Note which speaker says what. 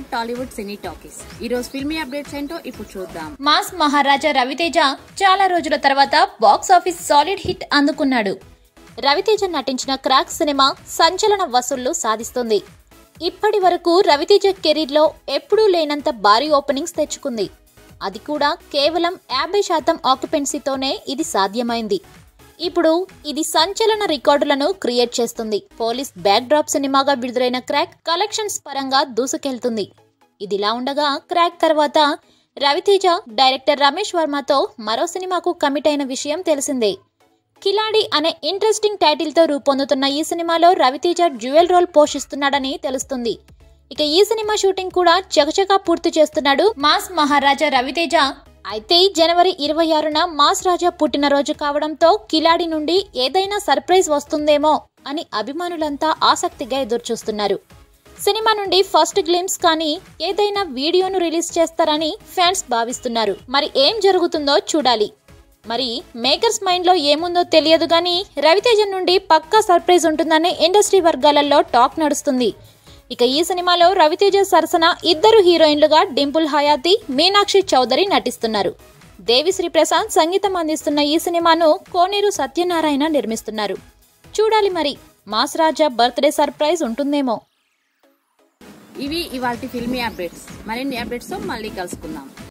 Speaker 1: బాలీవుడ్ టాలీవుడ్ సినీ talkies ఈ రోజు filmy updates ఏంటో ఇప్పుడు చూద్దాం
Speaker 2: మాస్ మహారాజా రవితేజ చాలా రోజుల తర్వాత బాక్స్ ఆఫీస్ సాలిడ్ హిట్ అందుకున్నాడు రవితేజ నటించిన క్రాక్ సినిమా సంచలన వసూళ్లు సాధిస్తుంది ఇప్పటి వరకు రవితేజ కెరీర్లో ఎప్పుడూ లేనంత భారీ ఓపెనింగ్స్ తెచ్చుకుంది అది కూడా కేవలం యాభై శాతం ఆక్యుపెన్సీతోనే ఇది సాధ్యమైంది ఇప్పుడు ఇది సంచలన రికార్డులను క్రియేట్ చేస్తుంది పోలీస్ బ్యాక్ డ్రాప్ సినిమాగా విడుదలైన క్రాక్ కలెక్షన్స్ పరంగా దూసుకెళ్తుంది ఇదిలా ఉండగా క్రాక్ తర్వాత రవితేజ డైరెక్టర్ రమేష్ వర్మతో మరో సినిమాకు కమిట్ అయిన విషయం తెలిసిందే కిలాడి అనే ఇంట్రెస్టింగ్ టైటిల్తో రూపొందుతున్న ఈ సినిమాలో రవితేజ డ్యూయల్ రోల్ పోషిస్తున్నాడని తెలుస్తుంది ఇక ఈ సినిమా షూటింగ్ కూడా చకచకా పూర్తి చేస్తున్నాడు మాస్ మహారాజా రవితేజ అయితే జనవరి ఇరవై ఆరున మాస్ రాజా పుట్టినరోజు కావడంతో కిలాడి నుండి ఏదైనా సర్ప్రైజ్ వస్తుందేమో అని అభిమానులంతా ఆసక్తిగా ఎదురుచూస్తున్నారు సినిమా నుండి ఫస్ట్ గ్లిమ్స్ కానీ ఏదైనా వీడియోను రిలీజ్ చేస్తారని ఫ్యాన్స్ భావిస్తున్నారు మరి ఏం జరుగుతుందో చూడాలి మరి మేకర్స్ మైండ్ లో ఏముందో తెలియదు కానీ రవితేజ నుండి పక్కా సర్ప్రైజ్ ఉంటుందని ఇండస్ట్రీ వర్గాలలో టాక్ నడుస్తుంది ఇక ఈ సినిమాలో రవితేజ సరసన ఇద్దరు హీరోయిన్లుగా డింపుల్ హయాతి మీనాక్షి చౌదరి నటిస్తున్నారు దేవిశ్రీ ప్రసాద్ సంగీతం అందిస్తున్న ఈ సినిమాను కోనేరు సత్యనారాయణ నిర్మిస్తున్నారు చూడాలి మరి మాస్ రాజా బర్త్డే సర్ప్రైజ్ ఉంటుందేమో
Speaker 1: ఇవి ఇవాల్టి ఫిల్మీ అప్డేట్స్ మరిన్ని అప్డేట్స్ తో మళ్ళీ కలుసుకుందాం